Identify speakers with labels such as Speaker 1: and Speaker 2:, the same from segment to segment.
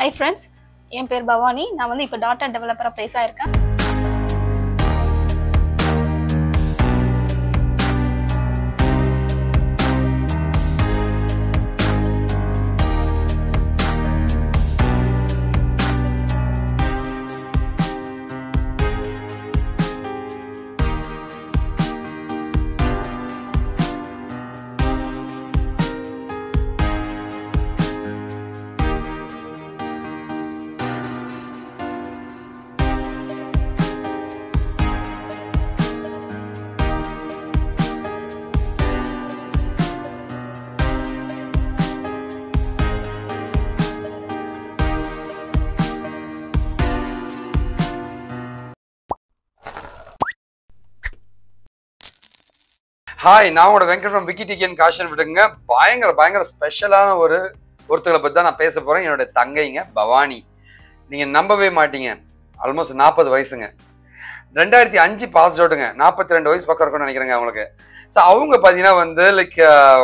Speaker 1: Hi friends என் பேர் பவானி நான் வந்து இப்போ டாட்டா டெவலப்பராக ப்ளேஸ் ஆயிருக்கேன்
Speaker 2: ஹாய் நான் உங்களோட வெங்கட் ஃப்ரம் விக்கி டிக்கன் காஷன் விடுங்க பயங்கர பயங்கர ஸ்பெஷலான ஒரு ஒருத்தங்களை பற்றி தான் நான் பேச போகிறேன் என்னோட தங்கைங்க பவானி நீங்கள் நம்பவே மாட்டீங்க ஆல்மோஸ்ட் நாற்பது வயசுங்க ரெண்டாயிரத்தி அஞ்சு பாஸ் அவுட்டுங்க நாற்பத்தி ரெண்டு வயசு பக்கம் இருக்கும்னு நினைக்கிறேங்க அவங்களுக்கு ஸோ அவங்க பார்த்தீங்கன்னா வந்து லைக்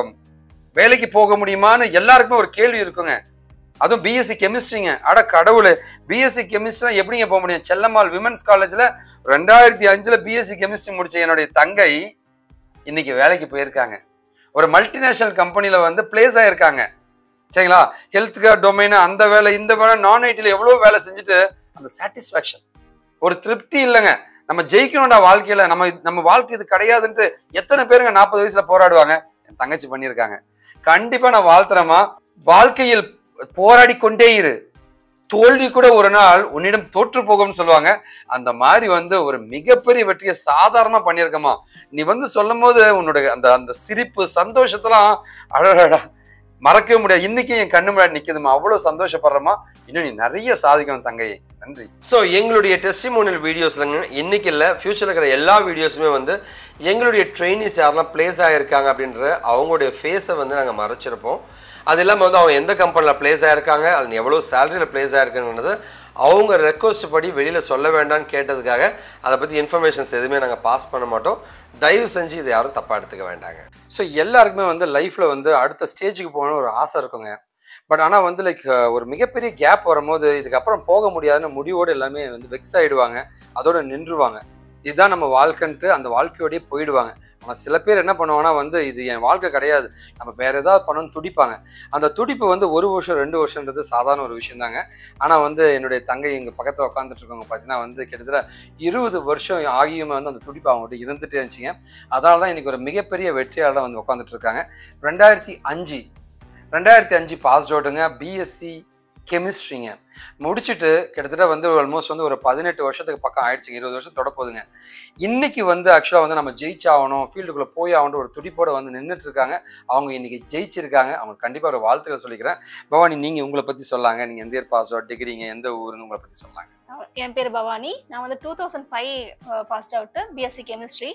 Speaker 2: வேலைக்கு போக முடியுமான்னு எல்லாருக்குமே ஒரு கேள்வி இருக்குங்க அதுவும் பிஎஸ்சி கெமிஸ்ட்ரிங்க அட கடவுள் பிஎஸ்சி கெமிஸ்ட்ரி எப்படிங்க போக முடியும் செல்லம்மாள் விமன்ஸ் காலேஜில் ரெண்டாயிரத்தி அஞ்சில் பிஎஸ்சி கெமிஸ்ட்ரி முடிச்ச என்னுடைய தங்கை இன்னைக்கு வேலைக்கு போயிருக்காங்க ஒரு மல்டிநேஷனல் கம்பெனியில் வந்து பிளேஸ் ஆயிருக்காங்க சரிங்களா ஹெல்த் கேர் டொமைன் அந்த வேலை இந்த வேலை நான் ஐடியில் எவ்வளோ வேலை செஞ்சுட்டு அந்த சாட்டிஸ்ஃபேக்ஷன் ஒரு திருப்தி இல்லைங்க நம்ம ஜெயிக்கணும்டா வாழ்க்கையில நம்ம நம்ம வாழ்க்கை இது கிடையாதுன்ட்டு எத்தனை பேருங்க நாற்பது வயசுல போராடுவாங்க என் தங்கச்சி பண்ணியிருக்காங்க கண்டிப்பா நான் வாழ்த்துறேமா வாழ்க்கையில் போராடி கொண்டே இரு தோல்வி கூட ஒரு நாள் உன்னிடம் தோற்று போகும்னு சொல்லுவாங்க அந்த மாதிரி வந்து ஒரு மிகப்பெரிய வெற்றியை சாதாரணமா பண்ணியிருக்கமா நீ வந்து சொல்லும் போது உன்னோட அந்த அந்த சிரிப்பு சந்தோஷத்தெல்லாம் அழகடா மறக்கவே முடியாது இன்னைக்கு என் கண்ணு முன்னாடி நிக்குதுமா அவ்வளவு சந்தோஷப்படுறமா இன்னும் நீ நிறைய சாதிக்கணும் தங்கையை நன்றி
Speaker 3: ஸோ எங்களுடைய டெஸ்டிமோனியல் வீடியோஸ்லங்க இன்னைக்கு இல்லை ஃபியூச்சரில் இருக்கிற எல்லா வீடியோஸுமே வந்து எங்களுடைய ட்ரெயினிஸ் யாரெல்லாம் பிளேஸ் ஆகிருக்காங்க அப்படின்ற அவங்களுடைய ஃபேஸை வந்து நாங்கள் மறைச்சிருப்போம் அது இல்லாமல் வந்து அவங்க எந்த கம்பெனியில் பிளேஸ் ஆகிருக்காங்க அது எவ்வளோ சேலரியில் பிளேஸ் ஆகிருக்குன்றது அவங்க ரெக்வஸ்ட் படி வெளியில் சொல்ல வேண்டாம்னு கேட்டதுக்காக அதை பற்றி இன்ஃபர்மேஷன்ஸ் எதுவுமே நாங்கள் பாஸ் பண்ண மாட்டோம் தயவு செஞ்சு இதை யாரும் தப்பாக எடுத்துக்க வேண்டாங்க
Speaker 2: ஸோ எல்லாருக்குமே வந்து லைஃப்ல வந்து அடுத்த ஸ்டேஜுக்கு போகணும்னு ஒரு ஆசை இருக்குங்க பட் ஆனால் வந்து லைக் ஒரு மிகப்பெரிய கேப் வரும்போது இதுக்கப்புறம் போக முடியாதுன்னு முடிவோடு எல்லாமே வந்து வெக்ஸ் ஆயிடுவாங்க அதோட நின்றுவாங்க இதுதான் நம்ம வாழ்க்கைன்ட்டு அந்த வாழ்க்கையோடயே போயிடுவாங்க ஆனால் சில பேர் என்ன பண்ணுவாங்கன்னா வந்து இது என் வாழ்க்கை கிடையாது நம்ம வேற ஏதாவது பண்ணணும்னு துடிப்பாங்க அந்த துடிப்பு வந்து ஒரு வருஷம் ரெண்டு வருஷன்றது சாதாரண ஒரு விஷயம் தாங்க ஆனால் வந்து என்னுடைய தங்கை எங்கள் பக்கத்தில் உட்காந்துட்டு இருக்கவங்க பார்த்தீங்கன்னா வந்து கிட்டத்தட்ட இருபது வருஷம் ஆகியுமே வந்து அந்த துடிப்பு அவங்ககிட்ட இருந்துட்டே இருந்துச்சுங்க அதனால தான் இன்னைக்கு ஒரு மிகப்பெரிய வெற்றியாளர் வந்து உட்காந்துட்டு இருக்காங்க ரெண்டாயிரத்தி அஞ்சு ரெண்டாயிரத்தி அஞ்சு பாஸ் அவுட்டுங்க பிஎஸ்சி கெமிஸ்ட்ரிங்க முடிச்சுட்டு கிட்டத்தட்ட வந்து ஆல்மோஸ்ட் வந்து ஒரு பதினெட்டு வருஷத்துக்கு பக்கம் ஆயிடுச்சுங்க இருபது வருஷம் தொட போகுதுங்க இன்னைக்கு வந்து ஆக்சுவலாக வந்து நம்ம ஜெயிச்சாகணும் ஃபீல்டுக்குள்ளே போய் ஆகணும் ஒரு துடிப்போட வந்து நின்றுட்டு இருக்காங்க அவங்க இன்னைக்கு ஜெயிச்சிருக்காங்க அவங்க கண்டிப்பாக ஒரு வாழ்த்துக்கள் சொல்லிக்கிறேன் பவானி நீங்கள் உங்களை பற்றி சொல்லாங்க நீங்கள் எந்த இயர் பாஸ் அவுட் டிகிரிங்க எந்த ஊருன்னு உங்களை பற்றி சொல்லாங்க
Speaker 1: என் பேர் பவானி நான் வந்து two thousand five passed out BSc chemistry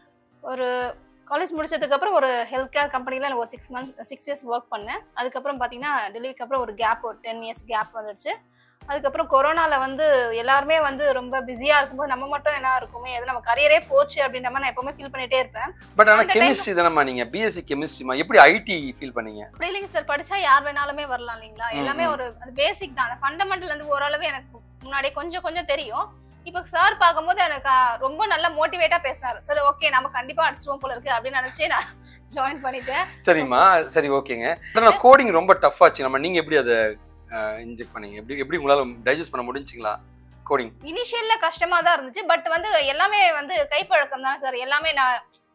Speaker 1: ஒரு காலேஜ் முடிச்சதுக்கப்புறம் ஒரு ஹெல்த் கேர் கம்பெனியில் எனக்கு ஒரு six month six years work பண்ணேன் அதுக்கப்புறம் பார்த்தீங்கன்னா டெலிவரிக்கு அப்புறம் ஒரு கேப் ஒரு டென் இயர்ஸ் கேப் வந்துடுச்சு அதுக்கப்புறம் கொரோனாவில் வந்து எல்லாருமே வந்து ரொம்ப பிஸியாக இருக்கும்போது நம்ம மட்டும் என்ன இருக்குமே எது நம்ம கரியரே போச்சு அப்படின்ற மாதிரி நான் எப்பவுமே ஃபீல் பண்ணிட்டே இருப்பேன்
Speaker 2: பட் ஆனால்
Speaker 1: அந்த time-
Speaker 2: கெமிஸ்ட்ரி தானம்மா நீங்கள் பிஎஸ்சி கெமிஸ்ட்ரிமா எப்படி ஐடி ஃபீல் பண்ணீங்க
Speaker 1: அப்படி இல்லைங்க சார் படிச்சா யார் வேணாலுமே வரலாம் இல்லைங்களா
Speaker 2: ம்,
Speaker 1: எல்லாமே
Speaker 2: ம்.
Speaker 1: ஒரு அது பேசிக் தான் அந்த ஃபண்டமெண்டல் வந்து ஓரளவு எனக்கு முன்னாடியே கொஞ்சம் கொஞ்சம் தெரியும் இப்போ சார் பார்க்கும்போது எனக்கு ஆ, ரொம்ப நல்லா மோட்டிவேட்டா பேசினாரு சரி ஓகே நம்ம கண்டிப்பா அடிச்சிருவோம் போல இருக்கு அப்படின்னு நினைச்சே நான் ஜாயின் பண்ணிட்டேன்
Speaker 2: சரிம்மா சரி ஓகேங்க ஆனால் கோடிங் ரொம்ப டஃப் ஆச்சு நம்ம நீங்கள் எப்படி அதை இன்ஜெக்ட் பண்ணீங்க எப்படி எப்படி உங்களால் டைஜஸ்ட் பண்ண முடிஞ்சுங்களா கோடிங்
Speaker 1: இனிஷியல்ல கஷ்டமா தான் இருந்துச்சு பட் வந்து எல்லாமே வந்து கைப்பழக்கம் தான் சார் எல்லாமே நான்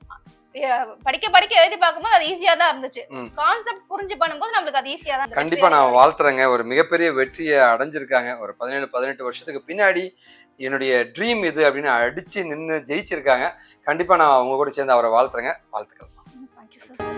Speaker 1: அஹ், படிக்க படிக்க எழுதி பார்க்கும்போது அது ஈஸியா தான் இருந்துச்சு
Speaker 2: ம்.
Speaker 1: கான்செப்ட் புரிஞ்சு பண்ணும்போது நம்மளுக்கு அது ஈஸியா தான் இருந்துச்சு.
Speaker 2: கண்டிப்பா நான் வாழ்த்துறேங்க ஒரு மிகப்பெரிய வெற்றியை அடைஞ்சிருக்காங்க ஒரு பதினேழு பதினெட்டு வருஷத்துக்கு பின்னாடி என்னுடைய ட்ரீம் இது அப்படின்னு அடிச்சு நின்று ஜெயிச்சிருக்காங்க கண்டிப்பா நான் அவங்க கூட சேர்ந்து அவரை வாழ்த்துறேங்க வாழ்த்துக்கள்
Speaker 1: Thank you, sir.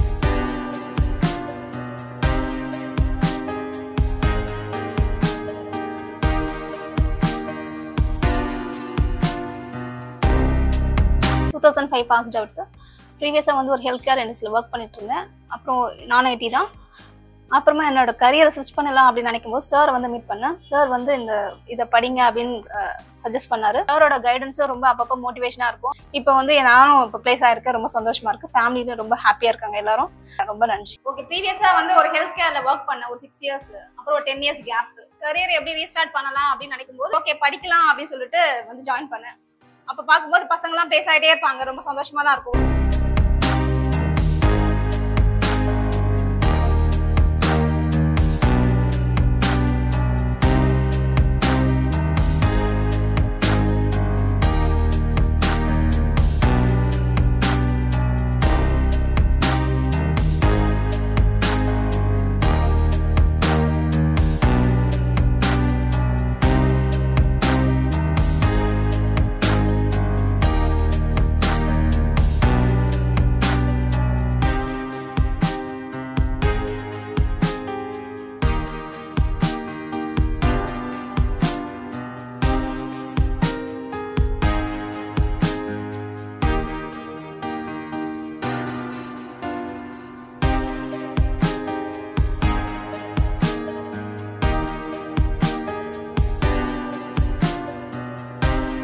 Speaker 1: Two thousand five passed out ப்ரீவியஸாக வந்து ஒரு ஹெல்த் கேர் இண்டஸ்ட்ரியில் ஒர்க் பண்ணிட்டு இருந்தேன் அப்புறம் நான் ஐடி தான் அப்புறமா என்னோட கரியரை ஸ்விட்ச் பண்ணலாம் அப்படின்னு நினைக்கும் போது சார் வந்து மீட் பண்ணேன் சார் வந்து இந்த இதை படிங்க அப்படின்னு சஜஸ்ட் பண்ணாரு சாரோட கைடன்ஸும் ரொம்ப அப்பப்போ மோட்டிவேஷனாக இருக்கும் இப்போ வந்து நானும் இப்போ பிளேஸ் ஆயிருக்கேன் ரொம்ப சந்தோஷமா இருக்கு ஃபேமிலியில ரொம்ப ஹாப்பியாக இருக்காங்க எல்லாரும் ரொம்ப நன்றி ஓகே ப்ரீவியஸாக வந்து ஒரு ஹெல்த் கேர்ல ஒர்க் பண்ணேன் ஒரு சிக்ஸ் இயர்ஸ் அப்புறம் ஒரு டென் இயர்ஸ் கேப் கரியர் எப்படி ரீஸ்டார்ட் பண்ணலாம் அப்படின்னு நினைக்கும் போது ஓகே படிக்கலாம் அப்படின்னு சொல்லிட்டு வந்து ஜாயின் பண்ணேன் அப்போ பார்க்கும்போது பசங்களாம் பிளேஸ் ஆகிட்டே இருப்பாங்க ரொம்ப சந்தோஷமா தான் இருக்கும்